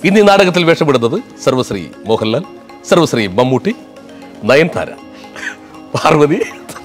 ഇന്ന് ഈ നാടകത്തിൽ വേഷപ്പെടുന്നത് സർവശ്രീ മോഹൻലാൽ സർവശ്രീ മമ്മൂട്ടി നയൻതാര പാർവതി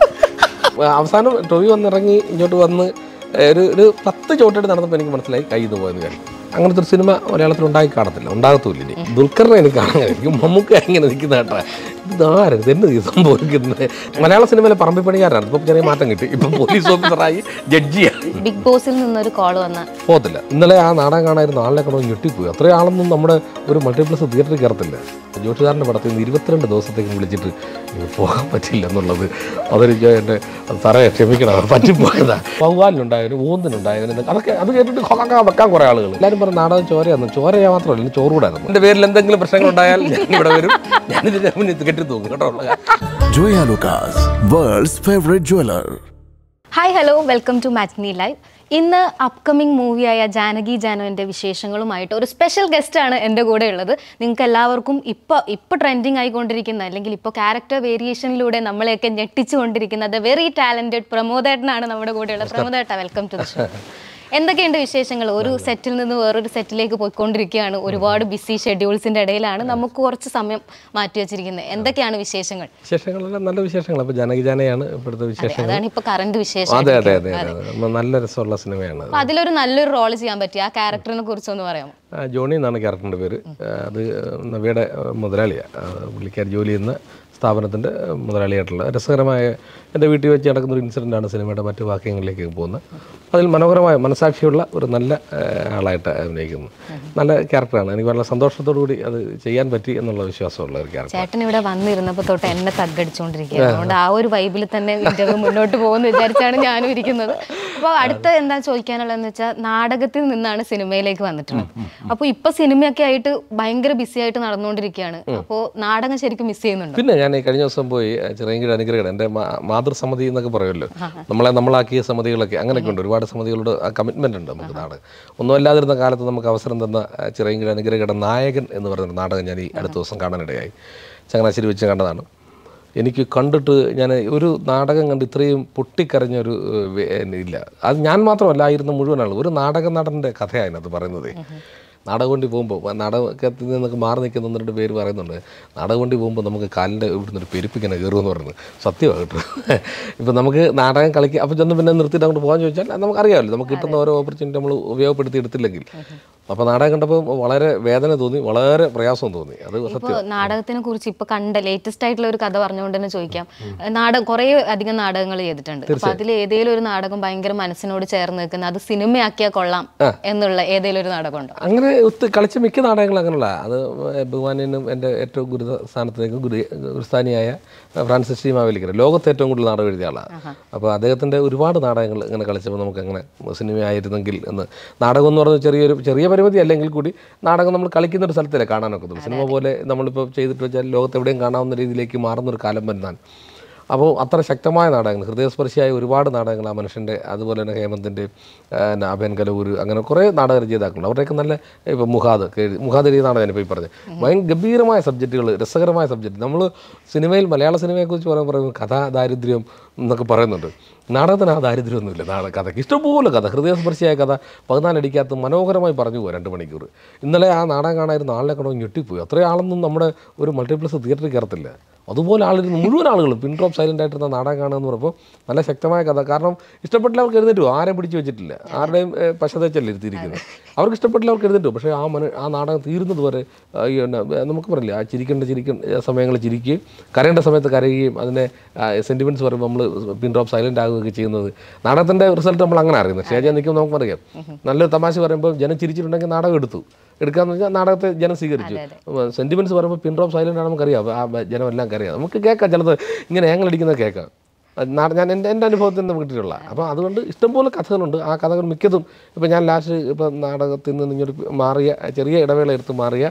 അവസാനം ടൊവി വന്നിറങ്ങി ഇങ്ങോട്ട് വന്ന് ഒരു ഒരു പത്ത് ചോട്ടായിട്ട് നടന്നപ്പോൾ എനിക്ക് മനസ്സിലായി കയ്യിൽ നിന്ന് പോയെന്ന് കാര്യം അങ്ങനത്തെ ഒരു സിനിമ മലയാളത്തിൽ ഉണ്ടായി കാണത്തില്ല ഉണ്ടാകത്തുമില്ല ഇനി ദുൽഖറിനെ എനിക്ക് കാണാൻ കഴിയും മമ്മൂക്ക ഇങ്ങനെ നിൽക്കുന്ന കേട്ടാ ഇതാരും എന്ത് ഈ സംഭവിക്കുന്നത് മലയാള സിനിമയിലെ പറമ്പി പണിക്കാരാണ് ഇപ്പം ചെറിയ മാറ്റം കിട്ടി ഇപ്പം പോലീസ് ഓഫീസറായി ജഡ്ജിയാണ് ബിഗ് ബോസിൽ നിന്നൊരു കോൾ വന്ന പോകത്തില്ല ഇന്നലെ ആ നാടകം കാണായിരുന്നു ആളിനെ കണ്ടോ ഞെട്ടിപ്പോയി അത്രയും ആളൊന്നും നമ്മുടെ ഒരു മൾട്ടിപ്ലക്സ് തിയേറ്ററിൽ കയറത്തില്ല ജോഷുകാരൻ്റെ പടത്തിൽ നിന്ന് ഇരുപത്തിരണ്ട് ദിവസത്തേക്ക് വിളിച്ചിട്ട് "ഇനി പോകാൻ പറ്റില്ല എന്നുള്ളത് അതൊരു എൻ്റെ സാറേ ക്ഷമിക്കണം പറ്റിപ്പോയതാ വവ്വാലിനുണ്ടായതിന് ഊന്നിനുണ്ടായതിന് അതൊക്കെ അത് കേട്ടിട്ട് കൊക്കാൻ വെക്കാൻ കുറേ ആളുകൾ എല്ലാവരും പറഞ്ഞ നാടകം ചോരയായിരുന്നു ചോരയാ മാത്രമല്ല ഇനി ചോറുകൂടായിരുന്നു എൻ്റെ പേരിൽ എന്തെങ്കിലും പ്രശ്നങ്ങൾ ഉണ്ടായാൽ ഞാൻ ഇവിടെ വരും ഞാനിതിൻ്റെ മുന്നിൽ കെട്ടി തൂക്കും കേട്ടോ ഉള്ള കാര്യം. Joya Lucas, world's favorite jeweler. Hi hello welcome to matinee live ഇന്ന് അപ്കമിങ് മൂവിയായ ജാനകി ജാനുവിൻ്റെ വിശേഷങ്ങളുമായിട്ട് ഒരു സ്പെഷ്യൽ ഗസ്റ്റാണ് എൻ്റെ കൂടെ ഉള്ളത് നിങ്ങൾക്ക് എല്ലാവർക്കും ഇപ്പോൾ ഇപ്പോൾ ട്രെൻഡിങ് ആയിക്കൊണ്ടിരിക്കുന്ന അല്ലെങ്കിൽ ഇപ്പോൾ ക്യാരക്ടർ വേരിയേഷനിലൂടെ നമ്മളെയൊക്കെ ഞെട്ടിച്ചുകൊണ്ടിരിക്കുന്ന ദ വെരി ടാലൻറ്റഡ് പ്രമോദേട്ടനാണ് നമ്മുടെ കൂടെയുള്ളത് പ്രമോദേട്ട വെൽക്കം ടു ദ ഷോ എന്തൊക്കെയുണ്ട് വിശേഷങ്ങൾ ഒരു സെറ്റിൽ നിന്ന് വേറൊരു സെറ്റിലേക്ക് പോയിക്കൊണ്ടിരിക്കുകയാണ് ഒരുപാട് ബിസി ഷെഡ്യൂൾസിൻ്റെ ഇടയിലാണ് നമുക്ക് കുറച്ച് സമയം മാറ്റി വെച്ചിരിക്കുന്നത് എന്തൊക്കെയാണ് വിശേഷങ്ങൾ വിശേഷങ്ങളെല്ലാം നല്ല വിശേഷങ്ങൾ അപ്പോൾ ജനകി ജനയാണ് ഇപ്പോഴത്തെ വിശേഷങ്ങൾ അതാണ് ഇപ്പോൾ കറണ്ട് വിശേഷം അതെ അതെ അതെ അതെ അതെ നല്ല രസമുള്ള സിനിമയാണ് അപ്പൊ അതിലൊരു നല്ലൊരു റോൾ ചെയ്യാൻ പറ്റി ആ ക്യാരക്ടറിനെ കുറിച്ചൊന്ന് പറയാമോ ആ, ജോണി എന്നാണ് ക്യാരക്ടറിൻ്റെ പേര് ആ, അത് നവ്യയുടെ മുതലാളിയാണ് പുള്ളിക്കാർ ജോലി ചെയ്യുന്ന സ്ഥാപനത്തിൻ്റെ മുതലാളിയായിട്ടുള്ള രസകരമായ എൻ്റെ വീട്ടിൽ വെച്ച് നടക്കുന്ന ഒരു ഇൻസിഡൻ്റാണ് സിനിമയുടെ മറ്റു വാക്യങ്ങളിലേക്ക് പോകുന്നത് അതിൽ മനോഹരമായ മനസാക്ഷിയുള്ള ഒരു നല്ല ആ, ആളായിട്ട് അഭിനയിക്കുന്നു നല്ല ക്യാരക്ടറാണ് എനിക്ക് വളരെ സന്തോഷത്തോടു കൂടി അത് ചെയ്യാൻ പറ്റി എന്നുള്ള വിശ്വാസമുള്ള ഒരു ക്യാരക്ടർ ചേട്ടൻ ഇവിടെ വന്നിരുന്നപ്പോൾ തൊട്ട് എന്നെ തగ్గടിച്ചുകൊണ്ടിരിക്കുകയാണ് അതുകൊണ്ട് ആ ഒരു വൈബിൽ തന്നെ ഇന്റർവ്യൂ മുന്നോട്ട് പോകുമെന്ന് വിചാരിച്ചാണ് ഞാനും ഇരിക്കുന്നത് അപ്പോൾ അടുത്ത എന്താ ചോദിക്കാനുള്ളതെന്ന് വെച്ചാൽ നാടകത്തിൽ നിന്നാണ് സിനിമയിലേക്ക് വന്നിട്ടുള്ളത് അപ്പോൾ ഇപ്പൊ സിനിമയൊക്കെ ആയിട്ട് ഭയങ്കര ബിസി ആയിട്ട് നടന്നുകൊണ്ടിരിക്കുകയാണ് അപ്പോൾ നാടകം ശരിക്കും മിസ് ചെയ്യുന്നുണ്ട് പിന്നെ ഞാൻ ഈ കഴിഞ്ഞ ദിവസം പോയി ചെറിയങ്കിട അനുഗ്രഹം എൻ്റെ മാ- മാതൃസമിതി എന്നൊക്കെ പറയുമല്ലോ നമ്മളെ നമ്മളാക്കിയ സമിതികളൊക്കെ അങ്ങനെയൊക്കെ ഉണ്ട് ഒരുപാട് സമിതികളോട് ആ കമ്മിറ്റ്മെൻ്റ് ഉണ്ട് നമുക്ക് നാടകം ഒന്നുമല്ലാതിരുന്ന കാലത്ത് നമുക്ക് അവസരം തന്ന ചിറയങ്കിട അനുഗ്രഹയുടെ നായകൻ എന്ന് പറയുന്ന നാടകം ഞാൻ ഈ അടുത്ത ദിവസം കാണാനിടയായി ചങ്ങനാശ്ശേരി വെച്ച് കണ്ടതാണ് എനിക്ക് കണ്ടിട്ട് ഞാൻ ഒരു നാടകം കണ്ട് ഇത്രയും പൊട്ടിക്കരഞ്ഞൊരു ഏഹ്, വേ- ഇല്ല അത് ഞാൻ മാത്രമല്ല ആയിരുന്ന മുഴുവൻ ആളും ഒരു നാടക നടൻ്റെ കഥയാണ് അതിനകത്ത് പറയുന്നത് നാടകവണ്ടി പോകുമ്പോൾ നാടകത്തിൽ നിന്നൊക്കെ മാറി നിൽക്കുന്ന ഒന്ന് രണ്ട് പേര് പറയുന്നുണ്ട് നാടകവണ്ടി പോകുമ്പോൾ നമുക്ക് കാലിൻ്റെ ഇവിടുന്ന് ഒരു പെരുപ്പിങ്ങനെ കയറുമെന്ന് പറയുന്നത് സത്യമാണ് കേട്ടോ ഇപ്പം നമുക്ക് നാടകം കളിക്കുക അപ്പോൾ ചെന്ന് പിന്നെ നിർത്തിയിട്ട് അങ്ങോട്ട് പോകാൻ ചോദിച്ചാൽ അത് നമുക്കറിയാമല്ലോ നമുക്ക് കിട്ടുന്ന ഓരോ ഓപ്പർച്യൂണിറ്റി നമ്മൾ ഉപയോഗപ്പെടുത്തി എടുത്തില്ലെങ്കിൽ അപ്പോൾ നാടകം കണ്ടപ്പോൾ വളരെ വേദന തോന്നി വളരെ പ്രയാസവും തോന്നി അത് സത്യം ഇപ്പോൾ നാടകത്തിനെ കുറിച്ച് ഇപ്പൊ കണ്ട ലേറ്റസ്റ്റ് ആയിട്ടുള്ള ഒരു കഥ പറഞ്ഞുകൊണ്ട് തന്നെ ചോദിക്കാം നാടകം കുറേ അധികം നാടകങ്ങൾ ചെയ്തിട്ടുണ്ട് അപ്പൊ അതിൽ ഏതെങ്കിലും ഒരു നാടകം ഭയങ്കര മനസ്സിനോട് ചേർന്ന് നിൽക്കുന്ന അത് സിനിമയാക്കിയാൽ കൊള്ളാം എന്നുള്ള ഏതെങ്കിലും ഒരു നാടകം ഉണ്ടോ അങ്ങനെ ഒത്ത് കളിച്ച മിക്ക നാടകങ്ങളും അങ്ങനെയുള്ള അത് ബഹുമാനും എൻ്റെ ഏറ്റവും ഗുരുത സ്ഥാനത്തേക്ക് ഗുരു ഗുരുസ്ഥാനിയായ ഫ്രാൻസിസ് ടി മാവേലിക്കര ലോകത്ത് ഏറ്റവും കൂടുതൽ നാടകം എഴുതിയ ആളാണ് അപ്പോൾ അദ്ദേഹത്തിൻ്റെ ഒരുപാട് നാടകങ്ങൾ ഇങ്ങനെ കളിച്ചപ്പോൾ നമുക്ക് അങ്ങനെ സിനിമയായിരുന്നെങ്കിൽ എന്ന് നാടകം എന്ന് പറയുന്നത് ചെറിയൊരു ചെറിയ പരിമിതി അല്ലെങ്കിൽ കൂടി നാടകം നമ്മൾ കളിക്കുന്ന ഒരു സ്ഥലത്തല്ലേ കാണാനൊക്കത്തുള്ളൂ സിനിമ പോലെ നമ്മളിപ്പോൾ ചെയ്തിട്ട് വെച്ചാൽ ലോകത്ത് എവിടെയും കാണാവുന്ന രീതിയിലേക്ക് മാറുന്ന ഒരു കാലം വരുന്നതാണ് അപ്പോൾ അത്ര ശക്തമായ നാടകങ്ങൾ ഹൃദയസ്പർശിയായ ഒരുപാട് നാടകങ്ങൾ ആ മനുഷ്യൻ്റെ അതുപോലെ തന്നെ ഹേമന്തിൻ്റെ അഭയൻ കലവൂര് അങ്ങനെ കുറേ നാടക രചയിതാക്കളുണ്ട് അവരുടെയൊക്കെ നല്ല ഇപ്പോൾ മുഹാദ് ഒക്കെ എഴുതി- മുഹാദ് എഴുതിയ നാടകം ഞാനിപ്പോൾ ഈ പറഞ്ഞത് ഭയങ്കര ഗംഭീരമായ സബ്ജക്റ്റുകൾ രസകരമായ സബ്ജക്റ്റ് നമ്മൾ സിനിമയിൽ മലയാള സിനിമയെക്കുറിച്ച് പറയാൻ പറയുമ്പോൾ കഥാ ദാരിദ്ര്യം എന്നൊക്കെ പറയുന്നുണ്ട് നാടകത്തിന് ആ ദാരിദ്ര്യമൊന്നുമില്ല നാടക കഥയ്ക്ക് ഇഷ്ടംപോലെ കഥ ഹൃദയസ്പർശിയായ കഥ പതിനാലടിക്കകത്ത് മനോഹരമായി പറഞ്ഞു പോകും രണ്ട് മണിക്കൂർ ഇന്നലെ ആ നാടകം കാണായിരുന്നു ആളിനെ കണ്ടോ ഞെട്ടിപ്പോയി അത്രയും ആളൊന്നും നമ്മുടെ ഒരു മൾട്ടിപ്ലക്സ് തിയേറ്ററിൽ കയറത്തില്ല അതുപോലെ ആളിരുന്ന് മുഴുവൻ ആളുകളും പിൻ ഡ്രോപ്പ് സൈലൻ്റ് ആയിട്ടിരുന്ന നാടകം കാണുക എന്ന് പറയുമ്പോൾ നല്ല ശക്തമായ കഥ കാരണം ഇഷ്ടപ്പെട്ടില്ലവർക്ക് എഴുന്നേറ്റ് പോകും ആരെയും പിടിച്ച് വെച്ചിട്ടില്ല ആരുടെയും ഏഹ്, പശതേച്ചല്ല ഇരുത്തിയിരിക്കുന്നത് അവർക്ക് ഇഷ്ടപ്പെട്ടില്ലവർക്ക് എഴുന്നേറ്റ് പോകും പക്ഷേ ആ മന ആ നാടകം തീരുന്നത് വരെ ആ, ഈ എന്നാ, നമുക്ക് പറയില്ല ആ ചിരിക്കേണ്ട ചിരിക്കേണ്ട സമയങ്ങളിൽ ചിരിക്കുകയും കരയേണ്ട സമയത്ത് കരയുകയും അതിനെ സെൻറ്റിമെൻറ്റ്സ് പറയുമ്പോൾ നമ്മൾ പിൻ ഡ്രോപ്പ് സൈലൻ്റ് ആകുകയൊക്കെ ചെയ്യുന്നത് നാടകത്തിൻ്റെ റിസൾട്ട് നമ്മൾ അങ്ങനെ അറിയുന്നത് സ്റ്റേജിൽ നിൽക്കുമ്പോൾ നമുക്കറിയാം നല്ലൊരു തമാശ പറയുമ്പോൾ ജനം ചിരിച്ചിട്ടുണ്ടെങ്കിൽ നാടകം എടുത്തു എടുക്കാന്ന് വെച്ചാൽ നാടകത്തെ ജനം സ്വീകരിച്ചു സെന്റിമെന്റ്സ് പറയുമ്പോൾ പിൻ ഡ്രോപ്പ് സൈലൻ്റ് ആണ് നമുക്കറിയാം ആ ജനം എല്ലാം കറിയാം നമുക്ക് കേൾക്കാം ചിലത് ഇങ്ങനെ ഞങ്ങളടിക്കുന്നത് കേൾക്കാം അത് നാട ഞാൻ എൻ്റെ എൻ്റെ അനുഭവത്തിൽ നിന്ന് കിട്ടിയിട്ടുള്ള അപ്പോൾ അതുകൊണ്ട് ഇഷ്ടംപോലെ കഥകളുണ്ട് ആ കഥകൾ മിക്കതും ഇപ്പോൾ ഞാൻ ലാസ്റ്റ് ഇപ്പോൾ നാടകത്തിൽ നിന്ന് ഇങ്ങോട്ട് മാറിയ ചെറിയ ഇടവേള എടുത്ത് മാറിയ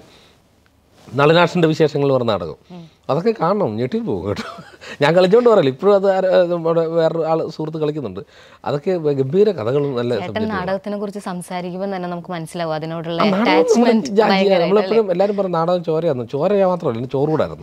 നളനാഷിൻ്റെ വിശേഷങ്ങൾ പറഞ്ഞ നാടകം അതൊക്കെ കാണണം ഞെട്ടി പോകും കേട്ടോ ഞാൻ കളിച്ചോണ്ട് പറയില്ല ഇപ്പോഴും അത് ആര- അത് നമ്മുടെ വേറൊരു ആൾ സുഹൃത്ത് കളിക്കുന്നുണ്ട് അതൊക്കെ ഗംഭീര കഥകളും നല്ല ചേട്ടൻ നാടകത്തിനെ കുറിച്ച് സംസാരിക്കുമ്പോൾ തന്നെ നമുക്ക് മനസ്സിലാവും അതിനോടുള്ള നാടകം നമ്മള് അറ്റാച്ച്മെന്റ് ജാ- ജാ- നമ്മളെപ്പോഴും എല്ലാവരും പറയും നാടകം ചോരയായിരുന്നു ചോരയാ മാത്രമല്ല ഇതിന് ചോറ് കൂടായിരുന്നു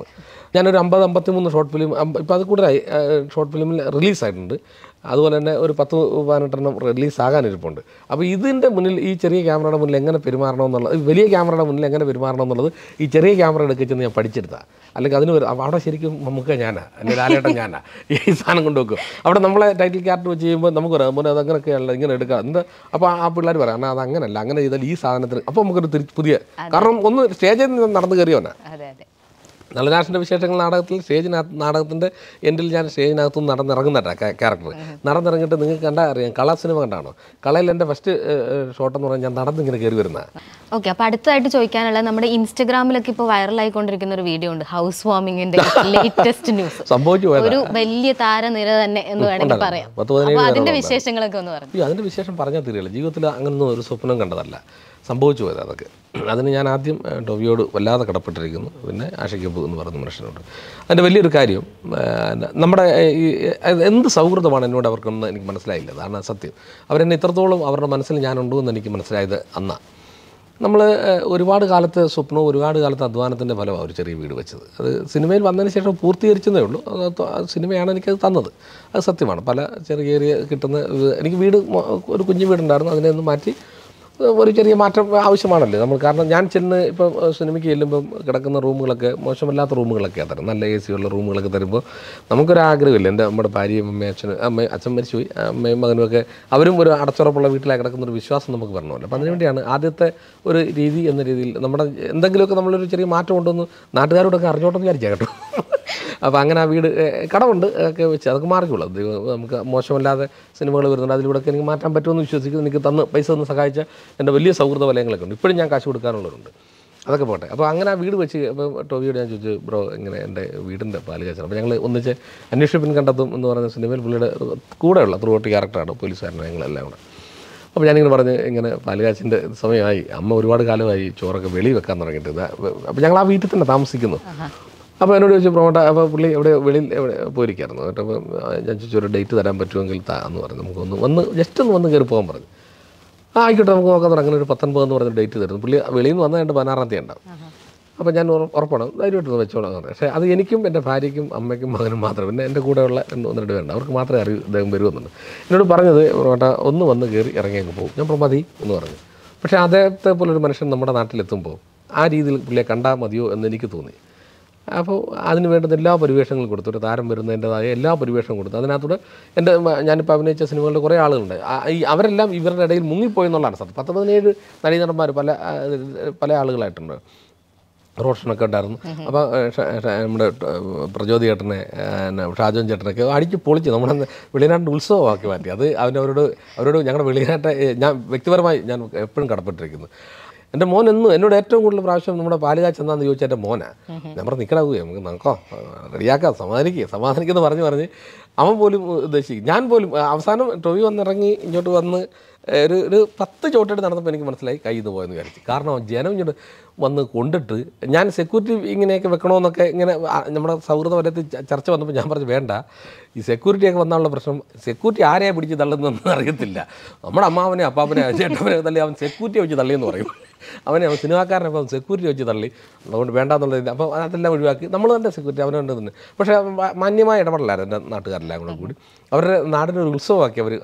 ഞാനൊരു അമ്പത് അമ്പത്തി മൂന്ന് ഷോർട്ട് ഫിലിം ഇപ്പോൾ അത് കൂടുതലായി ഷോർട്ട് ഫിലിമിൽ റിലീസായിട്ടുണ്ട് അതുപോലെ തന്നെ ഒരു പത്ത് പതിനെട്ടെണ്ണം റിലീസ് ആകാനിരിപ്പുണ്ട് അപ്പോൾ ഇതിൻ്റെ മുന്നിൽ ഈ ചെറിയ ക്യാമറയുടെ മുന്നിൽ എങ്ങനെ പെരുമാറണം എന്നുള്ളത് ഈ വലിയ ക്യാമറയുടെ മുന്നിൽ എങ്ങനെ പെരുമാറണം എന്നുള്ളത് ഈ ചെറിയ ക്യാമറ എടുക്കുക ചെന്ന് ഞാൻ പഠിച്ചെടുത്താൽ അല്ലെങ്കിൽ അതിന് ഒരു അവിടെ ശരിക്കും നമുക്ക് ഞാനാ അല്ലെങ്കിൽ ലാലേട്ടൻ ഞാനാ ഈ സാധനം കൊണ്ട് വെക്കും അവിടെ നമ്മളെ ടൈറ്റിൽ ക്യാരക്ടർ വെച്ച് ചെയ്യുമ്പോൾ നമുക്ക് മോനെ അത് അങ്ങനെയൊക്കെയല്ല ഇങ്ങനെ എടുക്കാം എന്താ അപ്പോൾ ആ പിള്ളേർ പറയാം എന്നാൽ അത് അങ്ങനല്ല അങ്ങനെ ചെയ്താൽ ഈ സാധനത്തിന് അപ്പോൾ നമുക്കൊരു തിരി പുതിയ കാരണം ഒന്ന് സ്റ്റേജിൽ നിന്ന് നടന്ന് കയറിയോനാ അതെ അതെ നളനാശിൻ്റെ വിശേഷങ്ങൾ നാടകത്തിൽ സ്റ്റേജിനകത്ത് നാടകത്തിൻ്റെ എൻഡിൽ ഞാൻ സ്റ്റേജിനകത്ത് നിന്ന് നടന്നിറങ്ങുന്നതാ ക്യാരക്ടർ നടന്നിറങ്ങിയിട്ട് നിങ്ങൾക്ക് കണ്ടാൽ അറിയാം കള സിനിമ കണ്ടാണോ കളയിൽ എൻ്റെ ഫസ്റ്റ് ഷോട്ട് എന്ന് പറഞ്ഞാൽ ഞാൻ നടന്നിങ്ങനെ കയറി വരുന്നതാണ് ഓക്കെ അപ്പൊ അടുത്തതായിട്ട് ചോദിക്കാനുള്ളത് നമ്മുടെ ഇൻസ്റ്റഗ്രാമിലൊക്കെ ഇപ്പോൾ വൈറലായിക്കൊണ്ടിരിക്കുന്ന ഒരു വീഡിയോ ഉണ്ട് ഹൗസ് വാമിങ്ങിന്റെ ലേറ്റസ്റ്റ് ന്യൂസ് സംഭവിച്ചു പോയത് ഒരു വലിയ താരനിര തന്നെ എന്ന് വേണമെങ്കിൽ പറയാം പത്ത് പതിനേഴ് അപ്പൊ അതിന്റെ പേരോളം വിശേഷങ്ങളൊക്കെ ഒന്ന് പറഞ്ഞു അയ്യോ അതിൻ്റെ വിശേഷം പറഞ്ഞാൽ തീരുകയില്ല ജീവിതത്തിൽ അങ്ങനൊന്നും ഒരു സ്വപ്നം കണ്ടതല്ല സംഭവിച്ചു പോയത് അതൊക്കെ അതിന് ഞാൻ ആദ്യം ഏഹ്, ടോവിയോട് വല്ലാതെ കടപ്പെട്ടിരിക്കുന്നു പിന്നെ ആഷിക്കബു എന്ന് പറയുന്ന മനുഷ്യനോട് അതിൻ്റെ വലിയൊരു കാര്യം ഏഹ്, നമ്മുടെ ഏഹ്, ഈ ഏഹ്, എന്ത് സൗഹൃദമാണ് എന്നോട് അവർക്കൊന്നും എനിക്ക് മനസ്സിലായില്ല അതാണ് സത്യം അവരെന്നെ ഇത്രത്തോളം അവരുടെ മനസ്സിൽ ഞാനുണ്ടോ എന്ന് എനിക്ക് മനസ്സിലായത് അന്നാ നമ്മൾ ഒരുപാട് കാലത്തെ സ്വപ്നവും ഒരുപാട് കാലത്തെ അധ്വാനത്തിൻ്റെ ഫലമാണ് ഒരു ചെറിയ വീട് വെച്ചത് അത് സിനിമയിൽ വന്നതിന് ശേഷം പൂർത്തീകരിച്ചതേ ഉള്ളൂ അത് ത- ആ സിനിമയാണ് എനിക്കത് തന്നത് അത് സത്യമാണ് പല ചെറിയ ചെറിയ കിട്ടുന്ന ഇത് എനിക്ക് വീട് മൊ- ഒരു കുഞ്ഞു വീടുണ്ടായിരുന്നു അതിനെ ഒന്ന് മാറ്റി ഒരു ചെറിയ മാറ്റം ആവശ്യമാണല്ലോ നമ്മൾ കാരണം ഞാൻ ചെന്ന് ഇപ്പം ഏഹ്, സിനിമയ്ക്ക് ചെല്ലുമ്പം കിടക്കുന്ന റൂമുകളൊക്കെ മോശമല്ലാത്ത റൂമുകളൊക്കെയാണ് തരും നല്ല എ സി ഉള്ള റൂമുകളൊക്കെ തരുമ്പോൾ നമുക്കൊരു ആഗ്രഹമില്ല എൻ്റെ നമ്മുടെ ഭാര്യയും അമ്മയും അച്ഛനും അമ്മയും അച്ഛൻ മരിച്ചുപോയി അമ്മയും മകനും ഒക്കെ അവരും ഒരു അടച്ചുറപ്പുള്ള വീട്ടിലേക്ക് കിടക്കുന്ന ഒരു വിശ്വാസം നമുക്ക് വരണമല്ലോ അപ്പം അതിനുവേണ്ടിയാണ് ആദ്യത്തെ ഒരു രീതി എന്ന രീതിയിൽ നമ്മുടെ എന്തെങ്കിലുമൊക്കെ നമ്മളൊരു ചെറിയ മാറ്റം ഉണ്ടെന്ന് നാട്ടുകാരോടൊക്കെ അറിഞ്ഞോട്ടെന്ന് വിചാരിച്ചാൽ കേട്ടോ അപ്പോൾ അങ്ങനെ ആ വീട് ഏഹ്, കടമുണ്ട് ഒക്കെ വെച്ച് അതൊക്കെ മാറിക്കുള്ളൂ അത് നമുക്ക് മോശമല്ലാതെ സിനിമകൾ വരുന്നുണ്ട് അതിലൂടെയൊക്കെ എനിക്ക് മാറ്റാൻ പറ്റുമെന്ന് വിശ്വസിക്കുന്നു എനിക്ക് തന്ന് പൈസ തന്ന് സഹായിച്ച എൻ്റെ വലിയ സൗഹൃദ വലയങ്ങളൊക്കെ ഉണ്ട് ഇപ്പോഴും ഞാൻ കാശ് കൊടുക്കാനുള്ളവരുണ്ട് അതൊക്കെ പോട്ടെ അപ്പോൾ അങ്ങനെ ആ വീട് വെച്ച് അപ്പോൾ ടോവിയോട് ഞാൻ ചോദിച്ചു ബ്രോ ഇങ്ങനെ എൻ്റെ വീടിൻ്റെ പാല് കാച്ചാണ് അപ്പോൾ ഞങ്ങൾ ഒന്നിച്ച് അന്വേഷിപ്പിൻ കണ്ടെത്തും എന്ന് പറയുന്ന സിനിമയിൽ പുള്ളിയുടെ കൂടെയുള്ള ത്രൂ ഔട്ട് ക്യാരക്ടറാണ് പോലീസുകാരനെ ഞങ്ങളെല്ലാം കൂടെ അപ്പോൾ ഞാനിങ്ങനെ പറഞ്ഞ് ഇങ്ങനെ പാലുകാച്ചിൻ്റെ സമയമായി അമ്മ ഒരുപാട് കാലമായി ചോറൊക്കെ വെളി വെക്കാൻ തുടങ്ങിയിട്ട് ഇതാ അപ്പോൾ ഞങ്ങൾ ആ വീട്ടിൽ തന്നെ താമസിക്കുന്നു അപ്പോൾ എന്നോട് ചോദിച്ചു പ്രൊമോട്ട അപ്പോൾ പുള്ളി എവിടെ വെളിയിൽ എവിടെ പോയിരിക്കായിരുന്നു എന്നിട്ട് അപ്പോൾ ഞാൻ ചോദിച്ചു ഒരു ഡേറ്റ് തരാൻ പറ്റുമെങ്കിൽ താ എന്ന് പറഞ്ഞു നമുക്കൊന്ന് വന്ന് ജസ്റ്റ് ഒന്ന് വന്ന് കയറി പോകാൻ പറഞ്ഞു ആ ആയിക്കോട്ടെ നമുക്ക് നോക്കാൻ തുടങ്ങി അങ്ങനെ ഒരു പത്തൊൻപത് എന്ന് പറഞ്ഞ ഡേറ്റ് തരുന്നു പുള്ളി വെളിയിൽ നിന്ന് വന്ന രണ്ട് പതിനാറാം തീയതി ഉണ്ടാവും അപ്പോൾ ഞാൻ ഉറ- ഉറപ്പാണ് ധൈര്യമായിട്ട് വെച്ചോളാം എന്ന് പറഞ്ഞു പക്ഷേ അത് എനിക്കും എൻ്റെ ഭാര്യയ്ക്കും അമ്മയ്ക്കും മകനും മാത്രം പിന്നെ എൻ്റെ കൂടെയുള്ള രണ്ട് ഒന്ന് രണ്ട് പേരുണ്ട് അവർക്ക് മാത്രമേ അറിയൂ ഇദ്ദേഹം വരുമെന്നുണ്ട് എന്നോട് പറഞ്ഞത് പ്രൊമോട്ട ഒന്ന് വന്ന് കയറി ഇറങ്ങി അങ്ങ് പോകും ഞാൻ പറഞ്ഞു, മതി എന്ന് പറഞ്ഞു പക്ഷേ അദ്ദേഹത്തെ പോലൊരു മനുഷ്യൻ നമ്മുടെ നാട്ടിലെത്തുമ്പോൾ ആ രീതിയിൽ പുള്ളിയെ കണ്ടാൽ മതിയോ എന്ന് എനിക്ക് തോന്നി അപ്പോൾ അതിന് വേണ്ടുന്ന എല്ലാ പരിവേഷങ്ങളും കൊടുത്തു ഒരു താരം വരുന്നതിൻ്റെതായ എല്ലാ പരിവേഷവും കൊടുത്തു അതിനകത്തൂടെ എൻ്റെ മ- ഞാനിപ്പോൾ അഭിനയിച്ച സിനിമകളിൽ കുറേ ആളുകളുണ്ട് ആ- ഈ അവരെല്ലാം ഇവരുടെ ഇടയിൽ മുങ്ങിപ്പോയി എന്നുള്ളതാണ് സത്യം പത്ത് പതിനേഴ് നടീനടന്മാർ പല ആ, പല ആളുകളായിട്ടുണ്ട് റോഷനൊക്കെ ഉണ്ടായിരുന്നു അപ്പോൾ നമ്മുടെ ട്ട- പ്രചോദി ചേട്ടനെ പിന്നെ ഷാജോൻ ചേട്ടനൊക്കെ അടിച്ച് പൊളിച്ച് നമ്മുടെ വെളിനാട്ടിൻ്റെ ഉത്സവമാക്കി മാറ്റി അത് അവനവരോട് അവരോട് ഞങ്ങളുടെ വെളിനാട്ടെ ഞാൻ വ്യക്തിപരമായി ഞാൻ എപ്പോഴും കടപ്പെട്ടിരിക്കുന്നു എൻ്റെ മോൻ എന്നും എന്നോട് ഏറ്റവും കൂടുതൽ പ്രാവശ്യം നമ്മുടെ പാലുകാച്ച് എന്നാന്ന് ചോദിച്ചാൽ എൻ്റെ മോനാ ഞാൻ പറഞ്ഞു നിൽക്കടാവുകയെ നമുക്ക് നോക്കോ റെഡിയാക്കാം സമാധാനിക്കുക സമാധാനിക്കുമെന്ന് പറഞ്ഞ് പറഞ്ഞ് അവൻ പോലും ഉദ്ദേശിക്കും ഞാൻ പോലും ആ, അവസാനം ടൊവി വന്നിറങ്ങി ഇങ്ങോട്ട് വന്ന് ഏ, ഒരു ഒരു പത്ത് ചോട്ടെടുത്ത് നടന്നപ്പോൾ എനിക്ക് മനസ്സിലായി കയ്യിൽ നിന്ന് പോയെന്ന് വിചാരിച്ചു കാരണം ജനം ഇങ്ങോട്ട് വന്ന് കൊണ്ടിട്ട് ഞാൻ സെക്യൂരിറ്റി ഇങ്ങനെയൊക്കെ വെക്കണമെന്നൊക്കെ ഇങ്ങനെ ആ, നമ്മുടെ സൗഹൃദ വലയത്തിൽ ച- ചർച്ച വന്നപ്പോൾ ഞാൻ പറഞ്ഞു വേണ്ട ഈ സെക്യൂരിറ്റിയൊക്കെ വന്നാലുള്ള പ്രശ്നം സെക്യൂരിറ്റി ആരെയാ പിടിച്ച് തള്ളുന്നതെന്ന് അറിയത്തില്ല നമ്മുടെ അമ്മാവനെ അപ്പാപ്പനെ ചേട്ടവനെ തള്ളി അവൻ സെക്യൂരിറ്റിയെ വെച്ച് തള്ളിയെന്ന് പറയും അവനെ അവൻ സിനിമാക്കാരനെ അപ്പം സെക്യൂരിറ്റി വെച്ച് തള്ളി അതുകൊണ്ട് വേണ്ടാന്നുള്ളത് അപ്പം അതെല്ലാം ഒഴിവാക്കി നമ്മൾ തന്നെ സെക്യൂരിറ്റി അവനുണ്ട് തന്നെ പക്ഷേ മ- മാന്യമായ ഇടപെടലായിരുന്നു എൻ്റെ നാട്ടുകാരെല്ലാം കൂടെ കൂടി അവരുടെ നാടിനൊരു ഉത്സവമാക്കി അവർ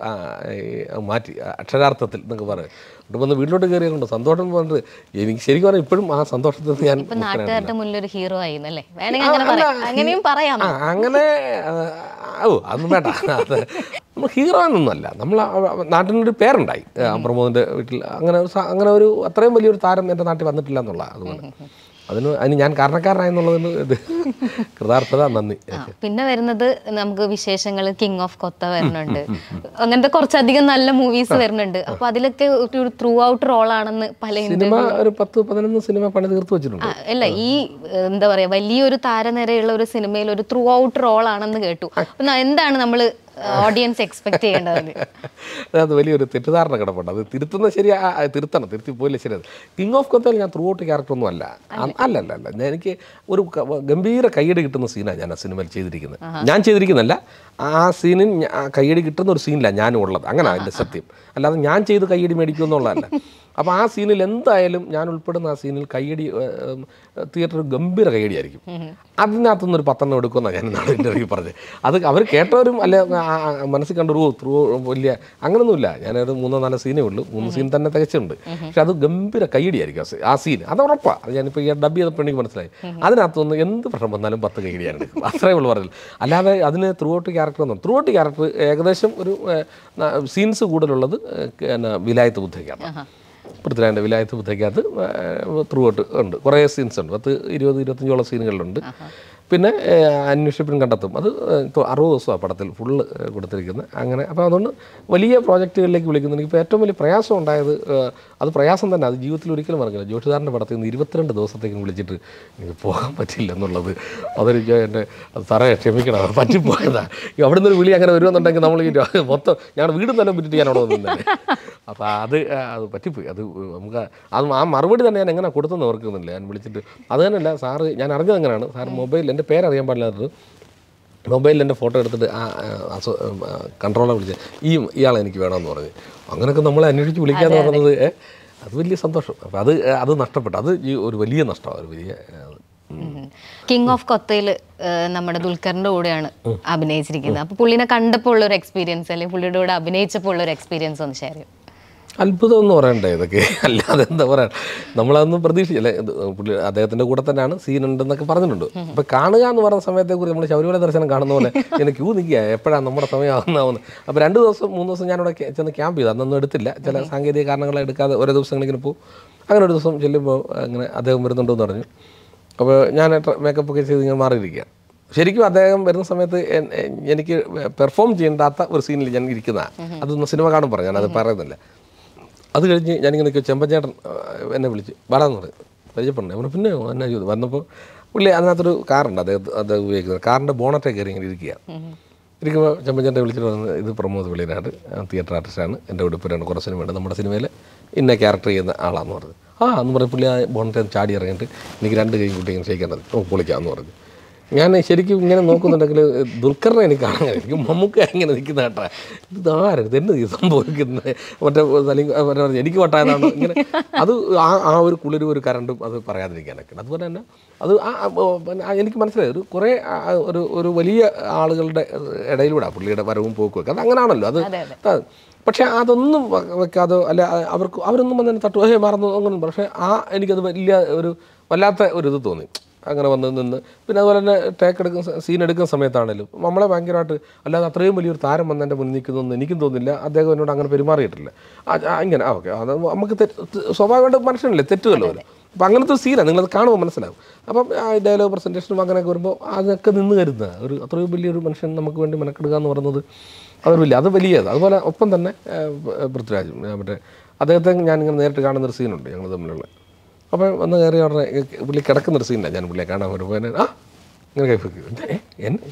മാറ്റി ആ, അക്ഷരാർത്ഥത്തിൽ എന്നൊക്കെ പറയും എന്നിട്ട് വന്ന് വീട്ടിലോട്ട് കയറിയുണ്ട് സന്തോഷം പറഞ്ഞിട്ട് എനിക്ക് ശരിക്കും പറഞ്ഞാൽ ഇപ്പോഴും ആ സന്തോഷത്തിൽ നിന്ന് ഞാൻ ഇപ്പൊ നാട്ടുകാരുടെ മുന്നിൽ ഒരു ഹീറോ ആയിരുന്നല്ലേ വേണമെങ്കിൽ അങ്ങനെ പറയാം അങ്ങനെയും പറയാം ആ അങ്ങനെ ആ, ഓ അതൊന്നും വേണ്ട അത് നമ്മൾ ഹീറോ എന്നൊന്നുമല്ല നമ്മൾ നാട്ടിനൊരു പേരുണ്ടായി ആ, പ്രമോദിൻ്റെ വീട്ടിൽ അങ്ങനെ ഒരു സ- അങ്ങനെ ഒരു അത്രയും വലിയൊരു താരം എൻ്റെ നാട്ടിൽ വന്നിട്ടില്ല എന്നുള്ള അതുകൊണ്ട് അതിന് അതിന് ഞാൻ കാരണക്കാരനായെന്നുള്ളതിന് ഇത് കൃതാർത്ഥത നന്ദി ആ, പിന്നെ വരുന്നത് നമുക്ക് വിശേഷങ്ങൾ കിങ് ഓഫ് കൊത്ത വരുന്നുണ്ട് അങ്ങനത്തെ കുറച്ചധികം നല്ല മൂവീസ് വരുന്നുണ്ട് അപ്പൊ അതിലൊക്കെ ഒരു ത്രൂ ഔട്ട് റോളാണെന്ന് പല സിനിമ ഒരു പത്ത് പതിനൊന്ന് സിനിമ പണി തീർത്ത് വെച്ചിട്ടുണ്ട് ആ, അല്ല ഈ ഏഹ്, എന്താ പറയാ വലിയൊരു താരനിരയുള്ള ഒരു സിനിമയിൽ ഒരു ത്രൂ ഔട്ട് റോൾ ആണെന്ന് കേട്ടു അപ്പൊ ന- എന്താണ് നമ്മൾ ഓഡിയൻസ് എക്സ്പെക്ട് ചെയ്യേണ്ടത് അതിനകത്ത് വലിയൊരു തെറ്റിദ്ധാരണ കിടപ്പുണ്ട് അത് തിരുത്തുന്ന ശരി ആ, ആ, തിരുത്തണം തിരുത്തി പോയില്ല ശരി അത് കിങ് ഓഫ് കൊത്തയിൽ ഞാൻ ത്രൂ ഔട്ട് ക്യാരക്ടർ ഒന്നും അല്ല അ- അല്ല അല്ല അല്ല ഞാൻ എനിക്ക് ഒരു ക- ഗംഭീര കയ്യടി കിട്ടുന്ന സീനാണ് ഞാൻ ആ സിനിമയിൽ ചെയ്തിരിക്കുന്നത് ഞാൻ ചെയ്തിരിക്കുന്നല്ല ആ സീനിൽ ഞ- ആ കയ്യടി കിട്ടുന്ന ഒരു സീനിലാണ് ഞാനും ഉള്ളത് അങ്ങനെ അതിൻ്റെ സത്യം അല്ലാതെ ഞാൻ ചെയ്ത് കയ്യടി മേടിക്കും എന്നുള്ളതല്ല അപ്പോൾ ആ സീനിൽ എന്തായാലും ഞാൻ ഉൾപ്പെടുന്ന ആ സീനിൽ കയ്യടി തിയേറ്റർ ഗംഭീര കയ്യടിയായിരിക്കും അതിനകത്തുനിന്ന് ഒരു പത്തെണ്ണം എടുക്കുമെന്നാണ് ഞാൻ നാളെ ഇൻ്റർവ്യൂ പറഞ്ഞത് അത് അവർ കേട്ടവരും അല്ല ആ, ആ, മനസ്സിൽ കണ്ടു ത്രൂ ത്രൂ വലിയ അങ്ങനൊന്നുമില്ല ഞാനൊരു മൂന്നോ നാലോ സീനേ ഉള്ളൂ മൂന്ന് സീൻ തന്നെ തികച്ചുണ്ട് പക്ഷെ അത് ഗംഭീര കയ്യടിയായിരിക്കും ആ സീ- ആ സീൻ അത് ഉറപ്പാണ് അത് ഞാനിപ്പോൾ ഈ ഡബ് ചെയ്തപ്പോൾ എനിക്ക് മനസ്സിലായി അതിനകത്തുനിന്ന് എന്ത് പ്രശ്നം വന്നാലും പത്ത് കയ്യടിയാണ് എടുക്കും അത്രേ ഉള്ളൂ പറഞ്ഞത് അല്ലാതെ അതിന് ത്രൂ ഔട്ട് ക്യാരക്ടർ ഒന്നും ത്രൂ ഔട്ട് ക്യാരക്ടർ ഏകദേശം ഒരു സീൻസ് കൂടുതലുള്ളത് ഏഹ്, പിന്നെ വിലായത്ത് ബുദ്ധയ്ക്കാണ് പൃഥ്വിരാജിൻ്റെ വിലായത്ത് ബുദ്ധയ്ക്കകത്ത് ത്രൂ ഔട്ട് ഉണ്ട് കുറേ സീൻസ് ഉണ്ട് പത്ത് ഇരുപത് ഇരുപത്തഞ്ചോളം സീനുകളിലുണ്ട് പിന്നെ ഏഹ്, അന്വേഷിപ്പിൻ കണ്ടെത്തും അത് ഏഹ്, തൊ- അറുപത് ദിവസമാണ് പടത്തിൽ ഫുള്ള് കൊടുത്തിരിക്കുന്നത് അങ്ങനെ അപ്പോൾ അതുകൊണ്ട് വലിയ പ്രോജക്റ്റുകളിലേക്ക് വിളിക്കുന്നു എനിക്കിപ്പോൾ ഏറ്റവും വലിയ പ്രയാസം ഉണ്ടായത് ഏഹ്, അത് പ്രയാസം തന്നെ അത് ജീവിതത്തിൽ ഒരിക്കലും മറക്കില്ല ജോഷിദാറിൻ്റെ പടത്തിൽ നിന്ന് ഇരുപത്തിരണ്ട് ദിവസത്തേക്ക് വിളിച്ചിട്ട് എനിക്ക് പോകാൻ പറ്റില്ല എന്നുള്ളത് അതൊരു എൻ്റെ അത് സാറേ ക്ഷമിക്കണം അത് പറ്റിപ്പോയതാ ഈ അവിടുന്ന് ഒരു വിളി അങ്ങനെ വരുമെന്നുണ്ടെങ്കിൽ നമ്മൾ ഈ ര- മൊത്തം ഞങ്ങളുടെ വീടും തന്നെ വിട്ടിട്ട് ഞാൻ അവിടെ നിന്നത് അപ്പോൾ അത് ആ, അത് പറ്റിപ്പോയി അത് നമുക്ക് അത് ആ മറുപടി തന്നെ ഞാൻ എങ്ങനെ കൊടുത്തെന്ന് ഓർക്കുന്നില്ല ഞാൻ വിളിച്ചിട്ട് അത് തന്നെയല്ല സാറ് ഞാൻ അറിഞ്ഞത് എങ്ങനെയാണ് സാർ മൊബൈൽ എൻ്റെ പേരറിയാൻ പാടില്ലാത്തത് മൊബൈലിൽ എൻ്റെ ഫോട്ടോ എടുത്തിട്ട് ആ കൺട്രോളർ വിളിച്ച് ഈ ഇയാളെ എനിക്ക് വേണമെന്ന് പറഞ്ഞ് അങ്ങനെയൊക്കെ നമ്മളെ അന്വേഷിച്ച് വിളിക്കാന്ന് പറയുന്നത് ഏ, അത് വലിയ സന്തോഷം അപ്പോൾ അത് അത് നഷ്ടപ്പെട്ടു അത് ഈ ഒരു വലിയ നഷ്ടമാണ് ഒരു വലിയ അത്. ഉം. കിങ് ഓഫ് കൊത്തയിൽ നമ്മുടെ ദുൽഖറിന്റെ കൂടെയാണ് അഭിനയിച്ചിരിക്കുന്നത് അപ്പൊ പുള്ളിനെ കണ്ടപ്പോൾ ഉള്ള ഒരു എക്സ്പീരിയൻസ് അല്ലെങ്കിൽ പുള്ളിയുടെ കൂടെ അഭിനയിച്ചപ്പോൾ ഉള്ള ഒരു എക്സ്പീരിയൻസ് ഒന്ന് ഷെയർ ചെയ്യും അത്ഭുതം എന്ന് പറയണ്ടേ ഇതൊക്കെ അല്ലാതെ എന്താ പറയാ നമ്മളതൊന്നും പ്രതീക്ഷിച്ചില്ല ഇത് പുള്ളി അദ്ദേഹത്തിന്റെ കൂടെ തന്നെയാണ് സീൻ ഉണ്ടെന്നൊക്കെ പറഞ്ഞിട്ടുണ്ട് അപ്പൊ കാണുക എന്ന് പറയുന്ന സമയത്തെ കുറിച്ച് നമ്മൾ ശബരിമല ദർശനം കാണുന്ന പോലെ എനിക്ക് ക്യൂ നിൽക്കുക എപ്പോഴാണ് നമ്മുടെ സമയം ആവുന്നതാവുന്നത് അപ്പോൾ രണ്ട് ദിവസം മൂന്ന് ദിവസം ഞാനിവിടെ കെ- ചെന്ന് ക്യാമ്പ് ചെയ്തു അന്നൊന്നും എടുത്തില്ല ചില സാങ്കേതിക കാരണങ്ങൾ എടുക്കാതെ ഓരോ ദിവസങ്ങളിങ്ങനെ പോകും അങ്ങനെ ഒരു ദിവസം ചെല്ലുമ്പോൾ അങ്ങനെ അദ്ദേഹം വരുന്നുണ്ടെന്ന് പറഞ്ഞു അപ്പോൾ ഞാൻ മേക്കപ്പ് ഒക്കെ ചെയ്ത് ഇങ്ങനെ മാറിയിരിക്കുക ശരിക്കും അദ്ദേഹം വരുന്ന സമയത്ത് എൻ- എ- എനിക്ക് പെർഫോം ചെയ്യേണ്ടാത്ത ഒരു സീനിൽ ഞാൻ ഇരിക്കുന്നതാണ് അതൊന്നും സിനിമ കാണും പറഞ്ഞു ഞാനത് പറയുന്നില്ല അത് കഴിഞ്ഞ് ഞാനിങ്ങനെ നിൽക്കുക ചെമ്പച്ചേട്ടൻ ആ, എന്നെ വിളിച്ച് വാടാന്ന് പറയും പരിചയപ്പെടണേ അവന് പിന്നെ എന്നെ ചെയ്തു വന്നപ്പോൾ പുള്ളി അതിനകത്തൊരു കാറുണ്ട് അദ്ദേഹം അദ്ദേഹം ഉപയോഗിക്കുന്നത് കാറിൻ്റെ ബോണറ്റെ കയറി ഇങ്ങനെ ഇരിക്കുക ഇരിക്കുമ്പോൾ ചെമ്പച്ചേട്ടനെ വിളിച്ചിട്ട് പറഞ്ഞത് ഇത് പ്രമോദ് വെളിയിലാണ് തിയേറ്റർ ആർട്ടിസ്റ്റാണ് എൻ്റെ ഉടുപ്പിലാണ് കുറച്ച് സിനിമയുണ്ട് നമ്മുടെ സിനിമയിൽ ഇന്ന ക്യാരക്ടർ ചെയ്യുന്ന ആളാന്ന് പറഞ്ഞു ആ എന്ന് പറഞ്ഞ് പുള്ളി ആ ബോണറ്റെ ചാടി ഇറങ്ങിയിട്ട് എനിക്ക് രണ്ട് കൈ കൂട്ടി ഇങ്ങനെ ഷേക്കാൻ തന്നു ഓ പൊളിക്കാമെന്ന് പറഞ്ഞു ഞാൻ ശരിക്കും ഇങ്ങനെ നോക്കുന്നുണ്ടെങ്കിൽ ദുൽഖറിനെ എനിക്ക് കാണാൻ കഴിയും എനിക്ക് മമ്മൂക്ക ഇങ്ങനെ നിൽക്കുന്ന കേട്ടാ ഇത് ആരും ഇത് എന്ത് ഈ സംഭവിക്കുന്നത് മറ്റേ തലി മറ്റേ പറഞ്ഞ എനിക്ക് വട്ടായതാണ് ഇങ്ങനെ അത് ആ ആ ഒരു കുളിരും ഒരു കരണ്ടും അത് പറയാതിരിക്കാനൊക്കെ അതുപോലെ തന്നെ അത് ആ ആ, ഓ, പിന്നെ ആ എനിക്ക് മനസ്സിലായി ഒരു കുറേ ആ, ഒരു ഒരു വലിയ ആളുകളുടെ ഇടയിലൂടെ പുള്ളിയുടെ വരവും പോക്കും ഒക്കെ അത് അങ്ങനെയാണല്ലോ അത് ആ, പക്ഷേ അതൊന്നും വ- വെക്കാതെ അല്ല ആ, അവർക്ക് അവരൊന്നും വന്നെ തട്ടു ഏ മറന്നു അങ്ങനെ പക്ഷേ ആ എനിക്കത് വലിയ ഒരു വല്ലാത്ത ഒരു ഇത് തോന്നി അങ്ങനെ വന്ന് നിന്ന് പിന്നെ അതുപോലെ തന്നെ ടേക്ക് എടുക്കുന്ന സീൻ എടുക്കുന്ന സമയത്താണേലും നമ്മളെ ഭയങ്കരമായിട്ട് അല്ലാതെ അത്രയും വലിയൊരു താരം വന്ന് എൻ്റെ മുന്നിൽ നിൽക്കുന്നൊന്നും എനിക്കും തോന്നില്ല അദ്ദേഹം എന്നോട് അങ്ങനെ പെരുമാറിയിട്ടില്ല ആ, ആ, ഇങ്ങനെ ആ ഓക്കെ അത് നമുക്ക് തെറ്റ് സ്വാഭാവികമായിട്ട് മനുഷ്യനല്ലേ തെറ്റുമല്ലോ അവര് അപ്പം അങ്ങനത്തെ ഒരു സീനാണ് നിങ്ങളത് കാണുമ്പോൾ മനസ്സിലാവും അപ്പം ആ ഡയലോഗ് പ്രസൻറ്റേഷനും അങ്ങനെയൊക്കെ വരുമ്പോൾ അതൊക്കെ നിന്ന് കരുതുക ഒരു അത്രയും വലിയൊരു മനുഷ്യൻ നമുക്ക് വേണ്ടി മെനക്കെടുക എന്ന് പറയുന്നത് അതൊരു വലിയ അത് വലിയത് അതുപോലെ ഒപ്പം തന്നെ ആ, പൃഥ്വിരാജും ഞാൻ മറ്റേ അദ്ദേഹത്തെ ഞാനിങ്ങനെ നേരിട്ട് കാണുന്നൊരു സീനുണ്ട് ഞങ്ങൾ തമ്മിലുള്ള അപ്പോൾ വന്ന് കയറി ഉടനെ പുള്ളി കിടക്കുന്നൊരു സീനില്ല ഞാൻ പുള്ളിയെ കാണാൻ വരുമ്പോൾ എന്നെ ആ ഇങ്ങനെ കൈഫക്ക് എന്നെ